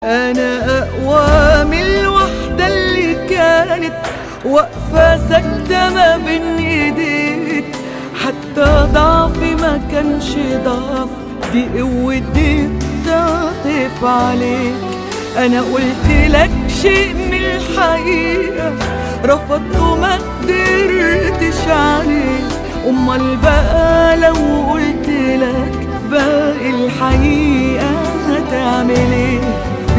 أنا أقوى من الوحدة اللي كانت واقفة ساكتة ما بين إيديك حتى ضعفي ما كانش ضعف دي قوتي تعطف عليك أنا قلت لك شيء من الحقيقة رفضت وما قدرتش عليه أمال بقى لو قلت لك باقي الحقيقة هتعمل ايه